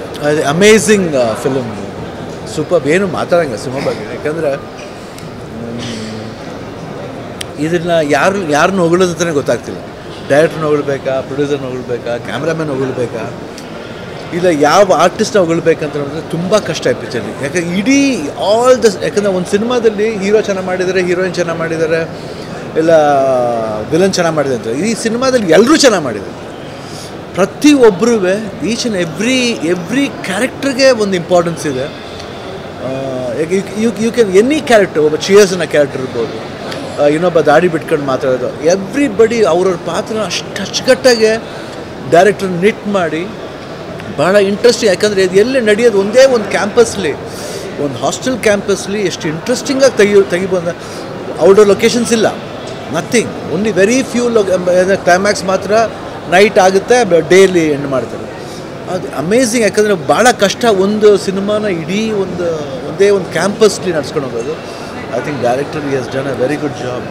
ಅದು amazing film super ಏನು ಮಾತಾಡಂಗಿಲ್ಲ cinema ಬಗ್ಗೆ ಯಾಕಂದರೆ ಇದನ್ನು ಯಾರು ಯಾರನ್ನ ಹೊಗಳೋದು ಅಂತಲೇ ಗೊತ್ತಾಗ್ತಿಲ್ಲ ಡೈರೆಕ್ಟ್ರನ್ನ ಹೊಗಳ್ಬೇಕಾ ಪ್ರೊಡ್ಯೂಸರ್ನ ಹೊಗಳ್ಬೇಕಾ ಕ್ಯಾಮ್ರಾಮನ್ ಹೊಗಳ್ಬೇಕಾ ಇಲ್ಲ ಯಾವ ಆರ್ಟಿಸ್ಟ್ನ ಹೊಗಳ್ಬೇಕಂತ ಹೇಳಿದ್ರೆ ತುಂಬ ಕಷ್ಟ ಈ ಪಿಕ್ಚರ್ಲಿ ಯಾಕಂದ್ರೆ ಇಡೀ ಆಲ್ ದ ಯಾಕಂದರೆ ಒಂದು ಸಿನಿಮಾದಲ್ಲಿ ಹೀರೋ ಚೆನ್ನಾಗಿ ಮಾಡಿದ್ದಾರೆ ಹೀರೋಯಿನ್ ಚೆನ್ನಾಗಿ ಮಾಡಿದ್ದಾರೆ ಇಲ್ಲ ವಿಲನ್ ಚೆನ್ನಾಗಿ ಮಾಡಿದೆ ಅಂತ ಈ ಸಿನಿಮಾದಲ್ಲಿ ಎಲ್ಲರೂ ಚೆನ್ನಾಗಿ ಮಾಡಿದ್ದಾರೆ ಪ್ರತಿಯೊಬ್ಬರೂ ಈಚ್ ಆ್ಯಂಡ್ ಎವ್ರಿ ಎವ್ರಿ ಕ್ಯಾರೆಕ್ಟರ್ಗೆ ಒಂದು ಇಂಪಾರ್ಟೆನ್ಸ್ ಇದೆ you you can any character ಒಬ್ಬ ಚಿಯರ್ಸ್ನ ಕ್ಯಾರೆಕ್ಟರ್ ಇರ್ಬೋದು ಆ, ಇನ್ನೊಬ್ಬ ದಾಡಿ ಬಿಟ್ಕೊಂಡು ಮಾತಾಡೋದು ಎವ್ರಿಬಡಿ ಅವ್ರವ್ರ ಪಾತ್ರ ಅಷ್ಟು ಅಚ್ಚುಕಟ್ಟಾಗೆ ಡೈರೆಕ್ಟರ್ ನಿಟ್ ಮಾಡಿ ಭಾಳ ಇಂಟ್ರೆಸ್ಟಿಂಗ್ ಯಾಕಂದರೆ ಇದು ಎಲ್ಲಿ ನಡೆಯೋದು ಒಂದೇ ಒಂದು ಕ್ಯಾಂಪಸ್ಲಿ ಒಂದು ಹಾಸ್ಟೆಲ್ ಕ್ಯಾಂಪಸ್ಲಿ ಎಷ್ಟು ಇಂಟ್ರೆಸ್ಟಿಂಗಾಗಿ ತೆಗಿ ತೆಗಿಬೋದ ಔಟ್ಡೋರ್ ಲೊಕೇಶನ್ಸ್ ಇಲ್ಲ ನಥಿಂಗ್ ಓನ್ಲಿ ವೆರಿ ಫ್ಯೂ ಲೊ ಕ್ಲೈಮ್ಯಾಕ್ಸ್ ಮಾತ್ರ ನೈಟ್ ಆಗುತ್ತೆ ಡೇಲಿ ಎಂಡ್ ಮಾಡ್ತಾರೆ ಅದು ಅಮೇಝಿಂಗ್ ಯಾಕಂದರೆ ಭಾಳ ಕಷ್ಟ ಒಂದು ಸಿನಿಮಾನ ಇಡೀ ಒಂದು ಒಂದೇ ಒಂದು ಕ್ಯಾಂಪಸ್ಲಿ ನಡ್ಸ್ಕೊಂಡು ಹೋಗೋದು I think director has done a very good job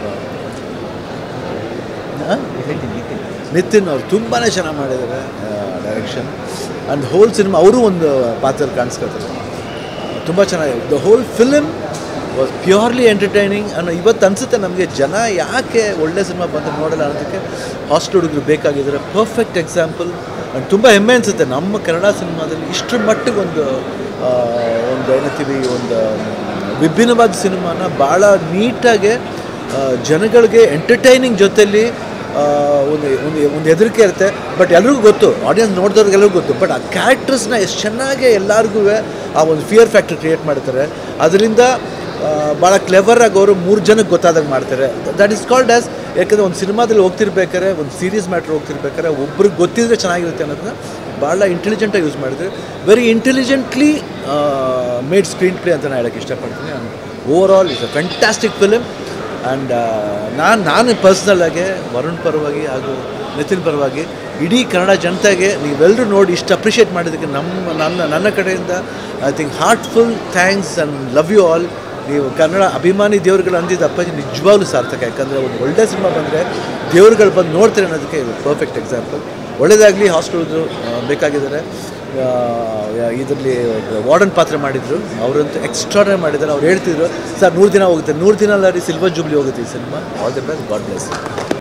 Nitin ಅವ್ರು ತುಂಬಾ ಚೆನ್ನಾಗಿ ಮಾಡಿದ್ದಾರೆ ಡೈರೆಕ್ಷನ್ ಆ್ಯಂಡ್ ಹೋಲ್ ಸಿನಿಮಾ ಅವರು ಒಂದು ಪಾತ್ರ ಕಾಣಿಸ್ಕೊತಾರೆ ತುಂಬ ಚೆನ್ನಾಗಿದೆ the whole film was purely entertaining ಅನ್ನೋ ಇವತ್ತು ಅನಿಸುತ್ತೆ ನಮಗೆ ಜನ ಯಾಕೆ ಒಳ್ಳೆ ಸಿನಿಮಾ ಬಂದು ನೋಡಲ್ಲ ಅನ್ನೋದಕ್ಕೆ ಹಾಸ್ಟೆಲ್ ಹುಡುಗರು ಬೇಕಾಗಿದ್ದಾರೆ ಪರ್ಫೆಕ್ಟ್ ಎಕ್ಸಾಂಪಲ್ ಆ್ಯಂಡ್ ತುಂಬ ಹೆಮ್ಮೆ ಅನಿಸುತ್ತೆ ನಮ್ಮ ಕನ್ನಡ ಸಿನಿಮಾದಲ್ಲಿ ಇಷ್ಟರ ಮಟ್ಟಿಗೆ ಒಂದು ಆ, ಒಂದು ಏನಂತೀವಿ ಒಂದು ವಿಭಿನ್ನವಾದ ಸಿನಿಮಾನ ಭಾಳ ನೀಟಾಗೆ ಆ, ಜನಗಳಿಗೆ ಎಂಟರ್ಟೈನಿಂಗ್ ಜೊತೆಲಿ ಆ, ಒಂದು ಒಂದು ಒಂದು ಹೆದರಿಕೆ ಇರುತ್ತೆ ಬಟ್ ಎಲ್ರಿಗೂ ಗೊತ್ತು ಆಡಿಯನ್ಸ್ ನೋಡಿದವ್ರಿಗೆಲ್ಲರಿಗೂ ಗೊತ್ತು ಬಟ್ ಆ ಕ್ಯಾರೆಕ್ಟರ್ಸ್ನ ಎಷ್ಟು ಚೆನ್ನಾಗಿ ಎಲ್ಲರಿಗೂ ಆ ಒಂದು ಫಿಯರ್ ಫ್ಯಾಕ್ಟರ್ ಕ್ರಿಯೇಟ್ ಮಾಡ್ತಾರೆ ಅದರಿಂದ ಭಾಳ ಕ್ಲೆವರಾಗಿ ಅವರು ಮೂರು ಜನಕ್ಕೆ ಗೊತ್ತಾದಾಗ ಮಾಡ್ತಾರೆ ದಟ್ ಈಸ್ ಕಾಲ್ಡ್ ಆಸ್ ಯಾಕಂದರೆ ಒಂದು ಸಿನಿಮಾದಲ್ಲಿ ಹೋಗ್ತಿರ್ಬೇಕಾದ್ರೆ ಒಂದು ಸೀರಿಯಸ್ ಮ್ಯಾಟ್ರ್ ಹೋಗ್ತಿರ್ಬೇಕಾದ್ರೆ ಒಬ್ರಿಗೆ ಗೊತ್ತಿದ್ರೆ ಚೆನ್ನಾಗಿರುತ್ತೆ ಅನ್ನೋದನ್ನ ಭಾಳ ಇಂಟೆಲಿಜೆಂಟಾಗಿ ಯೂಸ್ ಮಾಡಿದ್ರೆ very intelligently made screenplay ಅಂತ ನಾನು ಹೇಳೋಕ್ಕೆ ಇಷ್ಟಪಡ್ತೀನಿ and over all is a fantastic film and ನಾನು ನಾನು ಪರ್ಸ್ನಲ್ಲಾಗಿ ವರುಣ್ ಪರವಾಗಿ ಹಾಗೂ ನಿತಿನ್ ಪರವಾಗಿ ಇಡೀ ಕನ್ನಡ ಜನತೆಗೆ ನೀವೆಲ್ಲರೂ ನೋಡಿ ಇಷ್ಟು ಅಪ್ರಿಷಿಯೇಟ್ ಮಾಡಿದ್ದಕ್ಕೆ ನಮ್ಮ ನನ್ನ ನನ್ನ ಕಡೆಯಿಂದ I think heartful thanks and love you all ನೀವು ಕನ್ನಡ ಅಭಿಮಾನಿ ದೇವರುಗಳು ಅಂದಿದ್ದ ಅಪ್ಪಾಜಿ ನಿಜವಾಗ್ಲೂ ಸಾರ್ಥಕ ಯಾಕಂದರೆ ಒಂದು ಒಳ್ಳೆ ಸಿನಿಮಾ ಬಂದರೆ ದೇವರುಗಳು ಬಂದು ನೋಡ್ತಾರೆ ಅನ್ನೋದಕ್ಕೆ ಇದು ಪರ್ಫೆಕ್ಟ್ ಎಕ್ಸಾಂಪಲ್ ಒಳ್ಳೆಯದಾಗಲಿ ಹಾಸ್ಟೆಲ್ದು ಬೇಕಾಗಿದ್ದಾರೆ ಇದರಲ್ಲಿ ವಾರ್ಡನ್ ಪಾತ್ರ ಮಾಡಿದರು ಅವರಂತೂ ಎಕ್ಸ್ಟ್ರಾಡರ್ ಮಾಡಿದ್ದಾರೆ ಅವ್ರು ಹೇಳ್ತಿದ್ರು ಸರ್ ನೂರು ದಿನ ಹೋಗುತ್ತೆ ನೂರು ದಿನ ಅಲ್ಲ ರೀ ಸಿಲ್ವರ್ ಜೂಬ್ಲಿ ಹೋಗುತ್ತೆ ಈ cinema all the best god bless